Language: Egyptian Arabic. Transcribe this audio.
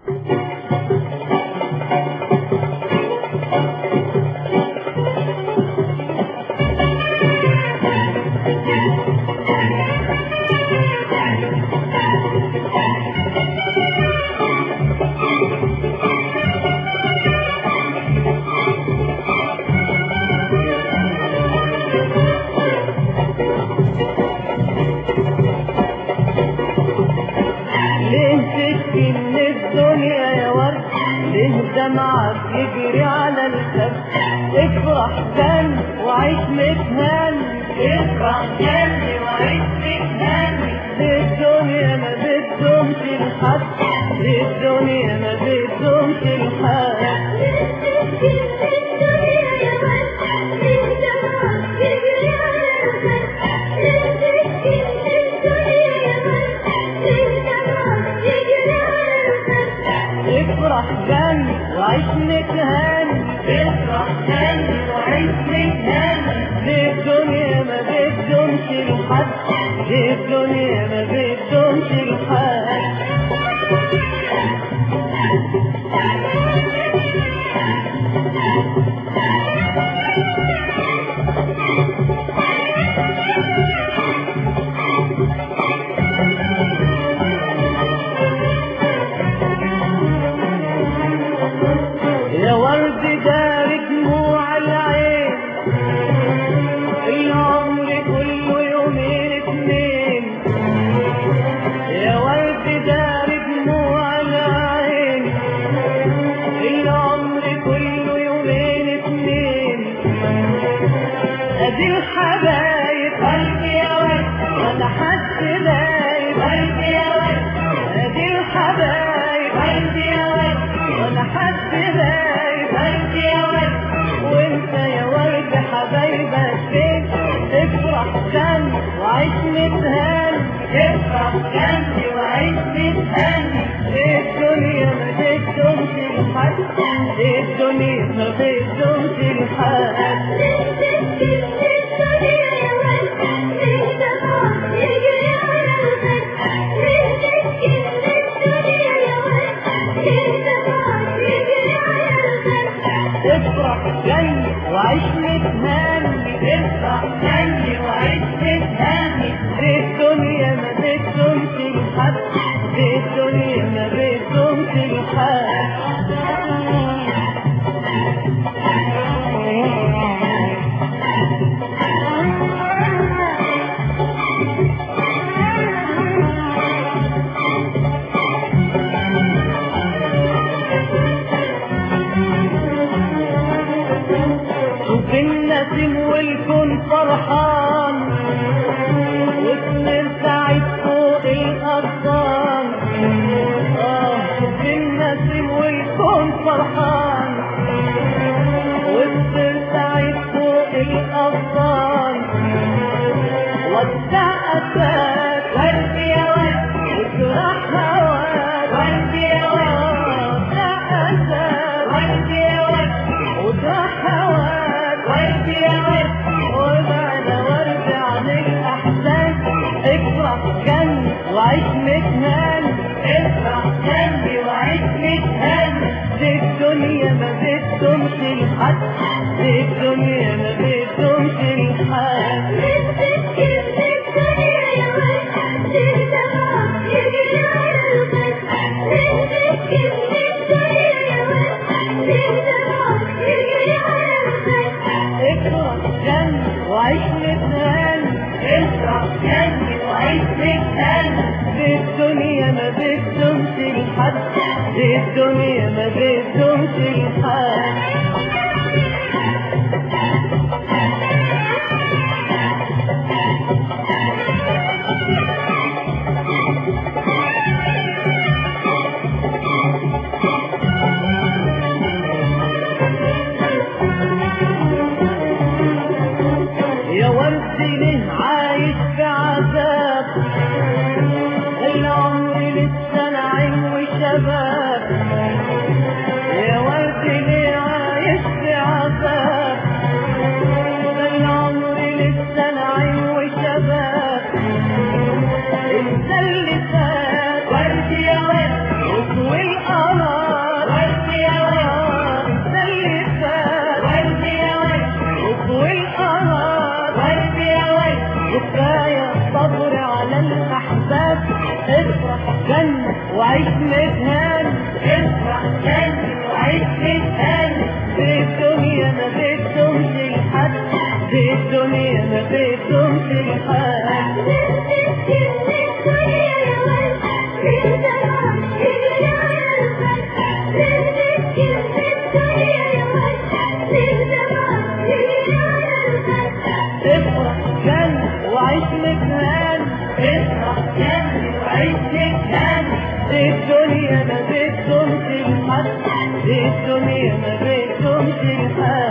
ليه تبكي من الدنيا يا ورد ليه دمعك يجري على الخد افرح جن وعيش متهان افرح جن وعيش متهان الدنيا ما بتدومش لحد الدنيا ما بتدومش لحد افرح جن وعيش متهان افرح جن وعيش متهان الدنيا ما بتدومش لحد الدنيا ما بتدومش لحد يا ورد دار دموع العين العمر كله يومين اتنين يا ورد دار دموع العين العمر كله يومين اتنين ادي الحبايب قلبي يا ورد ولا حد دايب قلبي يا ورد ادي الحبايب قلبي يا ورد ولا حد دايب قلبي يا ورد وانت يا ورد حبايبك فين افرح جن وعيش متهان افرح جن وعيش متهان الدنيا ما بتدومش لحد الدنيا ما بتدومش لحد افرح جن وعيش متهان افرح جن وعيش متهان الدنيا ما بتدومش لحد الدنيا ما بتدومش لحد شوف النسيم والكون فرحان واسم سعيد فوق الأغصان آه شوف النسيم والكون فرحان واسم سعيد فوق الأغصان ودع أساك ورد يا ورد اجرح هواك ورد يا ورد ودع أساك ورد يا ورد وجرح هواك ورد يا ورد وبعد ورد عن الأحزان افرح جن وعيش متهان افرح جن وعيش متهان دي الدنيا ما بتدومش لحد دي الدنيا ما بتدومش لحد افرح جن وعيش متهان افرح جن وعيش متهان دي الدنيا ما بتدومش لحد دي الدنيا ما بتدومش لحد يا ورد ليه عايش في عذاب العمر لسه نعيم وشباب يا ورد ليه عايش في عذاب العمر لسه نعيم وشباب انت اللي فات ورد يا ورد وطوي القمر جنة وعيش متهان افرح جنبي وعيش متهان في الدنيا ما بدهمش الحد في الدنيا ما بدهمش الحد افرح جنة وعيش متهان افرح جنبي وعيش متهان في الدنيا ما بدهمش الحد في الدنيا ما بدهمش الحد